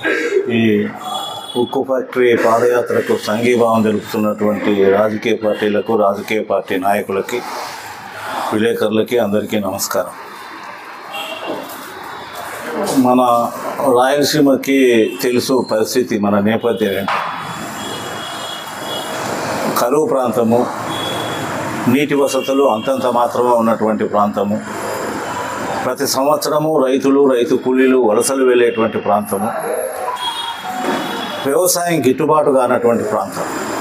ఈ ఉక్కు ఫ్యాక్టరీ పాదయాత్రకు సంఘీభావం తెలుపుతున్నటువంటి రాజకీయ పార్టీలకు రాజకీయ పార్టీ నాయకులకి విలేకరులకి అందరికీ నమస్కారం మన రాయలసీమకి తెలుసు పరిస్థితి మన నేపథ్యం ఏంటి కరువు ప్రాంతము నీటి వసతులు అంతంత మాత్రమే ఉన్నటువంటి ప్రాంతము ప్రతి సంవత్సరము రైతులు రైతు కూలీలు వలసలు వెళ్ళేటువంటి ప్రాంతము వ్యవసాయం గిట్టుబాటు కానటువంటి ప్రాంతం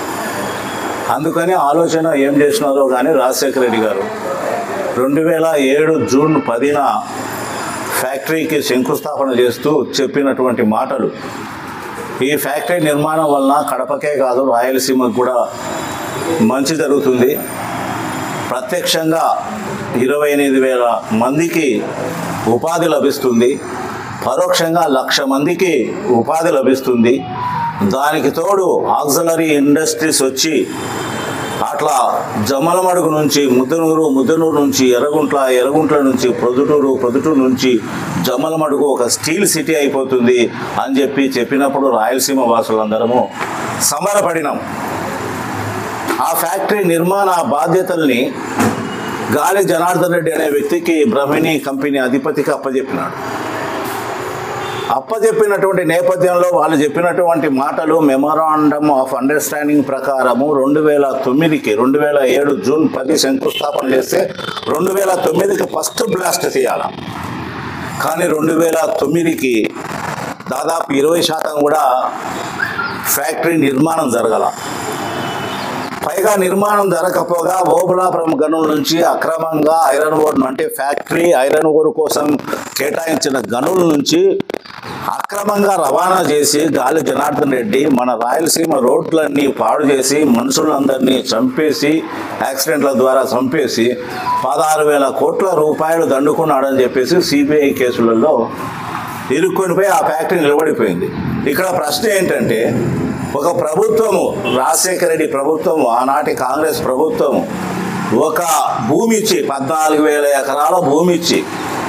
అందుకని ఆలోచన ఏం చేసినారో కానీ రాజశేఖర రెడ్డి గారు రెండు వేల ఏడు జూన్ పదిన ఫ్యాక్టరీకి శంకుస్థాపన చేస్తూ చెప్పినటువంటి మాటలు ఈ ఫ్యాక్టరీ నిర్మాణం వలన కడపకే కాదు రాయలసీమకు కూడా మంచి జరుగుతుంది ప్రత్యక్షంగా ఇరవై ఎనిమిది వేల మందికి ఉపాధి లభిస్తుంది పరోక్షంగా లక్ష మందికి ఉపాధి లభిస్తుంది దానికి తోడు ఆక్సిలరీ ఇండస్ట్రీస్ వచ్చి అట్లా జమ్మలమడుగు నుంచి ముద్దనూరు ముద్దనూరు నుంచి ఎర్రగుంట్ల ఎర్రగుంట్ల నుంచి ప్రొద్దుటూరు ప్రొద్దుటూరు నుంచి జమ్మలమడుగు ఒక స్టీల్ సిటీ అయిపోతుంది అని చెప్పి చెప్పినప్పుడు రాయలసీమ వాసులందరము సమరపడినాం ఆ ఫ్యాక్టరీ నిర్మాణ బాధ్యతల్ని గాలి జనార్దన్ రెడ్డి అనే వ్యక్తికి బ్రహ్మిణి కంపెనీ అధిపతికి అప్పజెప్పినాడు అప్పజెప్పినటువంటి నేపథ్యంలో వాళ్ళు చెప్పినటువంటి మాటలు మెమోరాండమ్ ఆఫ్ అండర్స్టాండింగ్ ప్రకారము రెండు వేల తొమ్మిదికి రెండు వేల ఏడు జూన్ పది శంకుస్థాపన చేస్తే రెండు వేల తొమ్మిదికి ఫస్ట్ బ్లాస్ట్ తీయాలి కానీ రెండు వేల తొమ్మిదికి దాదాపు ఇరవై శాతం కూడా ఫ్యాక్టరీ నిర్మాణం జరగల పైగా నిర్మాణం జరగకపోగా ఓబులాపురం గనుల నుంచి అక్రమంగా ఐరన్ ఓర్ అంటే ఫ్యాక్టరీ ఐరన్ ఓర్ కోసం కేటాయించిన గనుల నుంచి అక్రమంగా రవాణా చేసి గాలి జనార్దన్ రెడ్డి మన రాయలసీమ రోడ్లన్నీ పాడు చేసి మనుషులందరినీ చంపేసి యాక్సిడెంట్ల ద్వారా చంపేసి పదహారు వేల కోట్ల రూపాయలు దండుకున్నాడని చెప్పేసి సిబిఐ కేసులలో ఇరుక్కొనిపోయి ఆ ఫ్యాక్టరీ నిలబడిపోయింది ఇక్కడ ప్రశ్న ఏంటంటే ఒక ప్రభుత్వము రాజశేఖర రెడ్డి ప్రభుత్వం ఆనాటి కాంగ్రెస్ ప్రభుత్వం ఒక భూమి ఇచ్చి పద్నాలుగు వేల ఎకరాల భూమి ఇచ్చి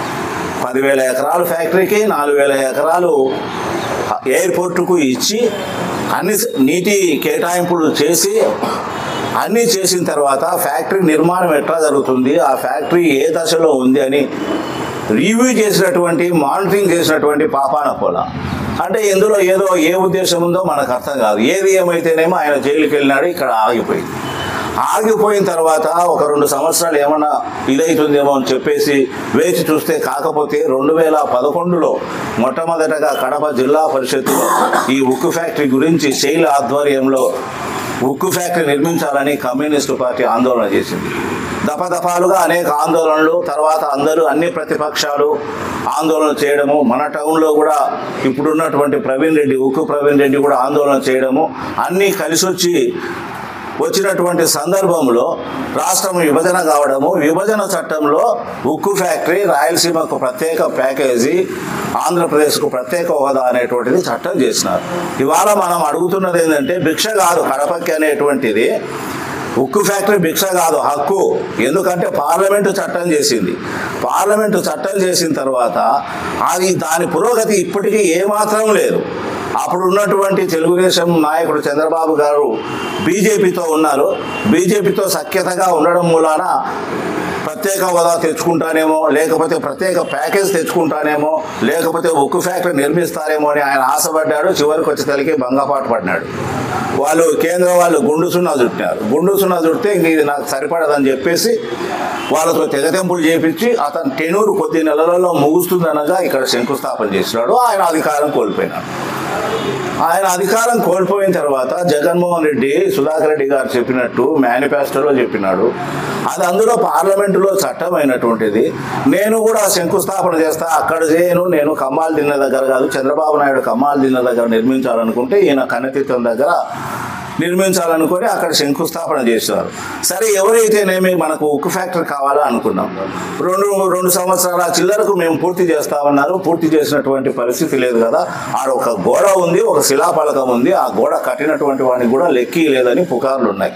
పదివేల ఎకరాలు ఫ్యాక్టరీకి నాలుగు వేల ఎకరాలు ఎయిర్పోర్టుకు ఇచ్చి అన్ని నీటి కేటాయింపులు చేసి అన్నీ చేసిన తర్వాత ఫ్యాక్టరీ నిర్మాణం ఎట్లా జరుగుతుంది ఆ ఫ్యాక్టరీ ఏ దశలో ఉంది అని రివ్యూ చేసినటువంటి మానిటరింగ్ చేసినటువంటి పాపాన పొల అంటే ఇందులో ఏదో ఏ ఉద్దేశం ఉందో మనకు అర్థం కాదు ఏది ఏమైతేనేమో ఆయన జైలుకి వెళ్ళినాడు ఇక్కడ ఆగిపోయింది ఆగిపోయిన తర్వాత ఒక రెండు సంవత్సరాలు ఏమన్నా ఇదైతుందేమో అని చెప్పేసి వేచి చూస్తే కాకపోతే రెండు వేల పదకొండులో మొట్టమొదటగా కడప జిల్లా పరిషత్తులో ఈ ఉక్కు ఫ్యాక్టరీ గురించి శైల ఆధ్వర్యంలో ఉక్కు ఫ్యాక్టరీ నిర్మించాలని కమ్యూనిస్టు పార్టీ ఆందోళన చేసింది దఫాదఫాలుగా అనేక ఆందోళనలు తర్వాత అందరూ అన్ని ప్రతిపక్షాలు ఆందోళన చేయడము మన టౌన్లో కూడా ఇప్పుడున్నటువంటి ప్రవీణ్ రెడ్డి ఉక్కు ప్రవీణ్ రెడ్డి కూడా ఆందోళన చేయడము అన్నీ కలిసి వచ్చి వచ్చినటువంటి సందర్భంలో రాష్ట్రం విభజన కావడము విభజన చట్టంలో ఉక్కు ఫ్యాక్టరీ రాయలసీమకు ప్రత్యేక ప్యాకేజీ ఆంధ్రప్రదేశ్కు ప్రత్యేక హోదా అనేటువంటిది చట్టం చేసినారు ఇవాళ మనం అడుగుతున్నది ఏంటంటే భిక్ష కాదు కడపకి అనేటువంటిది ఉక్కు ఫ్యాక్టరీ భిక్ష కాదు హక్కు ఎందుకంటే పార్లమెంటు చట్టం చేసింది పార్లమెంటు చట్టం చేసిన తర్వాత అది దాని పురోగతి ఇప్పటికీ ఏమాత్రం లేదు అప్పుడు ఉన్నటువంటి తెలుగుదేశం నాయకుడు చంద్రబాబు గారు బీజేపీతో ఉన్నారు బీజేపీతో సఖ్యతగా ఉండడం మూలాన ప్రత్యేక హోదా తెచ్చుకుంటానేమో లేకపోతే ప్రత్యేక ప్యాకేజ్ తెచ్చుకుంటానేమో లేకపోతే ఉక్కు ఫ్యాక్టరీ నిర్మిస్తారేమో అని ఆయన ఆశపడ్డాడు చివరికి వచ్చి తలికి భంగపాటు పడినాడు వాళ్ళు కేంద్రం వాళ్ళు గుండు సున్నా చుట్టినారు గుండు సున్నా చుడితే ఇంక ఇది నాకు సరిపడదని చెప్పేసి వాళ్ళతో తెగతెంపులు చేపించి అతను టెనూరు కొద్ది నెలలలో ముగుస్తుందనగా ఇక్కడ శంకుస్థాపన చేసినాడు ఆయన అధికారం కోల్పోయినాడు ఆయన అధికారం కోల్పోయిన తర్వాత జగన్మోహన్ రెడ్డి సుధాకర్ రెడ్డి గారు చెప్పినట్టు మేనిఫెస్టోలో చెప్పినాడు అది అందులో పార్లమెంటులో చట్టమైనటువంటిది నేను కూడా శంకుస్థాపన చేస్తా అక్కడ చేయను నేను కమ్మాల్ దిన్న దగ్గర కాదు చంద్రబాబు నాయుడు కమ్మాల్ దిన్న దగ్గర నిర్మించాలనుకుంటే ఈయన కన్నతీర్థం దగ్గర నిర్మించాలనుకొని అక్కడ శంకుస్థాపన చేశారు సరే ఎవరైతేనేమి మనకు ఉక్కు ఫ్యాక్టరీ కావాలా అనుకున్నాం రెండు రెండు సంవత్సరాల చిల్లరకు మేము పూర్తి చేస్తామన్నారు పూర్తి చేసినటువంటి పరిస్థితి లేదు కదా ఆడ ఒక గోడ ఉంది ఒక శిలాఫలకం ఉంది ఆ గోడ కట్టినటువంటి వాడిని కూడా లెక్కి లేదని పుకార్లు ఉన్నాయి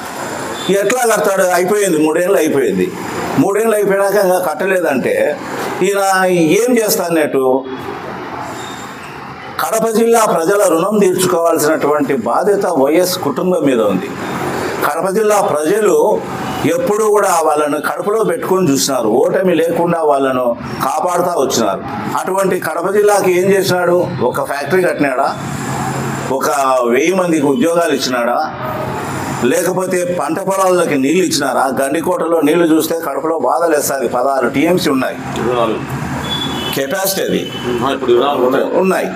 ఎట్లా కడతాడు అయిపోయింది మూడేళ్ళు అయిపోయింది మూడేళ్ళు అయిపోయినాక ఇంకా కట్టలేదంటే ఈయన ఏం చేస్తానట్టు కడప జిల్లా ప్రజల రుణం తీర్చుకోవాల్సినటువంటి బాధ్యత వైఎస్ కుటుంబం మీద ఉంది కడప జిల్లా ప్రజలు ఎప్పుడూ కూడా వాళ్ళను కడుపులో పెట్టుకొని చూసినారు ఓటమి లేకుండా వాళ్ళను కాపాడుతూ వచ్చినారు అటువంటి కడప జిల్లాకి ఏం చేసినాడు ఒక ఫ్యాక్టరీ కట్టినాడా ఒక వెయ్యి మందికి ఉద్యోగాలు ఇచ్చినాడా లేకపోతే పంట పొలాల్లోకి నీళ్ళు ఇచ్చినారా గండికోటలో నీళ్లు చూస్తే కడుపులో బాధలు వేస్తుంది పదహారు టీఎంసీ ఉన్నాయి కెపాసిటీ అది ఇప్పుడు వివరాలు ఉన్నాయి ఉన్నాయి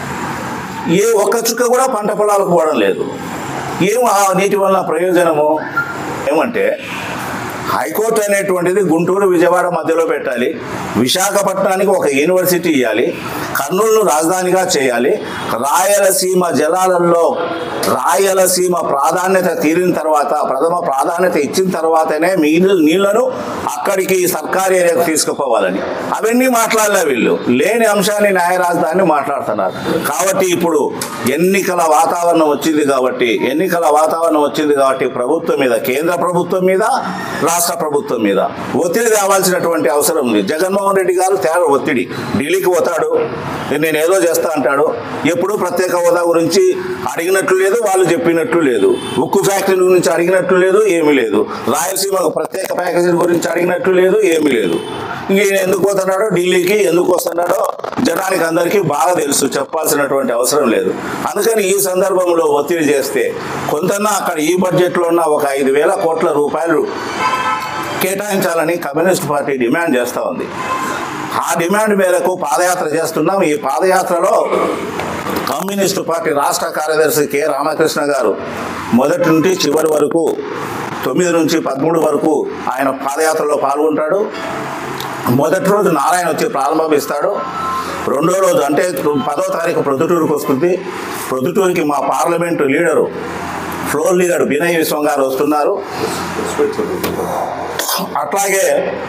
ఏ ఒక్క చుక్క కూడా పంట పొలాలకు పోవడం లేదు ఏం ఆ నీటి వల్ల ప్రయోజనము ఏమంటే హైకోర్టు అనేటువంటిది గుంటూరు విజయవాడ మధ్యలో పెట్టాలి విశాఖపట్నానికి ఒక యూనివర్సిటీ ఇవ్వాలి కర్నూలును రాజధానిగా చేయాలి రాయలసీమ జలాలలో రాయలసీమ ప్రాధాన్యత తీరిన తర్వాత ప్రథమ ప్రాధాన్యత ఇచ్చిన తర్వాతనే నీళ్ళు నీళ్లను అక్కడికి సర్కారీ ఏరియాకు తీసుకుపోవాలని అవన్నీ మాట్లాడలే వీళ్ళు లేని అంశాన్ని న్యాయ రాజధాని మాట్లాడుతున్నారు కాబట్టి ఇప్పుడు ఎన్నికల వాతావరణం వచ్చింది కాబట్టి ఎన్నికల వాతావరణం వచ్చింది కాబట్టి ప్రభుత్వం మీద కేంద్ర ప్రభుత్వం మీద రాష్ట్ర ప్రభుత్వం మీద ఒత్తిడి తేవాల్సినటువంటి అవసరం ఉంది జగన్మోహన్ రెడ్డి గారు తేడా ఒత్తిడి ఢిల్లీకి పోతాడు నేను ఏదో చేస్తా అంటాడు ఎప్పుడు ప్రత్యేక హోదా గురించి అడిగినట్లు లేదు వాళ్ళు చెప్పినట్లు లేదు ఉక్కు ఫ్యాక్టరీ గురించి అడిగినట్లు లేదు ఏమీ లేదు రాయలసీమకు ప్రత్యేక ప్యాకేజీ గురించి అడిగినట్లు లేదు ఏమీ లేదు ఇంక ఈయన ఎందుకు పోతున్నాడో ఢిల్లీకి ఎందుకు వస్తున్నాడో జనానికి అందరికీ బాగా తెలుసు చెప్పాల్సినటువంటి అవసరం లేదు అందుకని ఈ సందర్భంలో ఒత్తిడి చేస్తే కొంతన్నా అక్కడ ఈ బడ్జెట్లో ఉన్న ఒక ఐదు వేల కోట్ల రూపాయలు కేటాయించాలని కమ్యూనిస్ట్ పార్టీ డిమాండ్ చేస్తూ ఉంది ఆ డిమాండ్ మేరకు పాదయాత్ర చేస్తున్నాం ఈ పాదయాత్రలో కమ్యూనిస్టు పార్టీ రాష్ట్ర కార్యదర్శి కె రామకృష్ణ గారు మొదటి నుండి చివరి వరకు తొమ్మిది నుంచి పదమూడు వరకు ఆయన పాదయాత్రలో పాల్గొంటాడు మొదటి రోజు నారాయణ వచ్చి ప్రారంభిస్తాడు రెండో రోజు అంటే పదో తారీఖు ప్రొద్దుటూరుకు వస్తుంది ప్రొద్దుటూరుకి మా parliament leader floor leader Vinay Vishwam గారు వస్తున్నారు అట్లాగే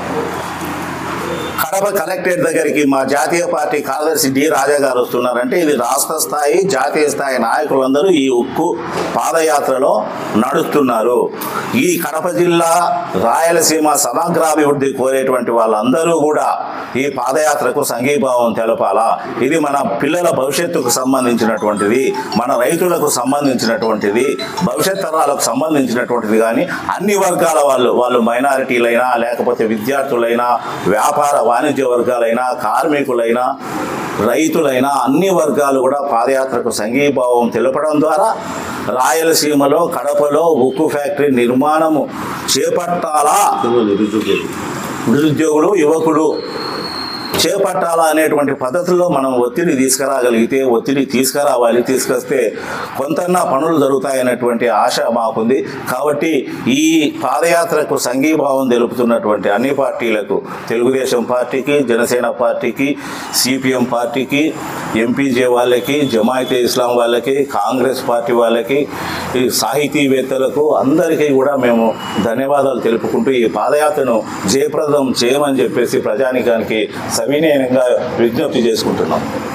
కడప కలెక్టరేట్ దగ్గరికి మా జాతీయ పార్టీ కార్యదర్శి డి రాజా గారు వస్తున్నారంటే ఇది రాష్ట్ర స్థాయి జాతీయ స్థాయి నాయకులందరూ ఈ ఉక్కు పాదయాత్రలో నడుస్తున్నారు ఈ కడప జిల్లా రాయలసీమ సమగ్రాభివృద్ధి కోరేటువంటి వాళ్ళందరూ కూడా ఈ పాదయాత్రకు సంఘీభావం తెలపాలా ఇది మన పిల్లల భవిష్యత్తుకు సంబంధించినటువంటిది మన రైతులకు సంబంధించినటువంటిది భవిష్యత్ తరాలకు సంబంధించినటువంటిది కానీ అన్ని వర్గాల వాళ్ళు వాళ్ళు మైనారిటీలైనా లేకపోతే విద్యార్థులైనా వ్యాపార వాణిజ్య వర్గాలైనా కార్మికులైనా రైతులైనా అన్ని వర్గాలు కూడా పాదయాత్రకు సంఘీభావం తెలపడం ద్వారా రాయలసీమలో కడపలో ఉక్కు ఫ్యాక్టరీ నిర్మాణము చేపట్టాలా నిరుద్యోగులు నిరుద్యోగులు యువకులు చేపట్టాలా అనేటువంటి పద్ధతిలో మనం ఒత్తిడి తీసుకురాగలిగితే ఒత్తిడి తీసుకురావాలి తీసుకొస్తే కొంతన్నా పనులు జరుగుతాయనేటువంటి ఆశ మాకుంది కాబట్టి ఈ పాదయాత్రకు సంఘీభావం తెలుపుతున్నటువంటి అన్ని పార్టీలకు తెలుగుదేశం పార్టీకి జనసేన పార్టీకి సిపిఎం పార్టీకి ఎంపీజే వాళ్ళకి జమాయితే ఇస్లాం వాళ్ళకి కాంగ్రెస్ పార్టీ వాళ్ళకి ఈ సాహితీవేత్తలకు అందరికీ కూడా మేము ధన్యవాదాలు తెలుపుకుంటూ ఈ పాదయాత్రను జయప్రదం చేయమని చెప్పేసి ప్రజానికానికి సవినయంగా విజ్ఞప్తి చేసుకుంటున్నాం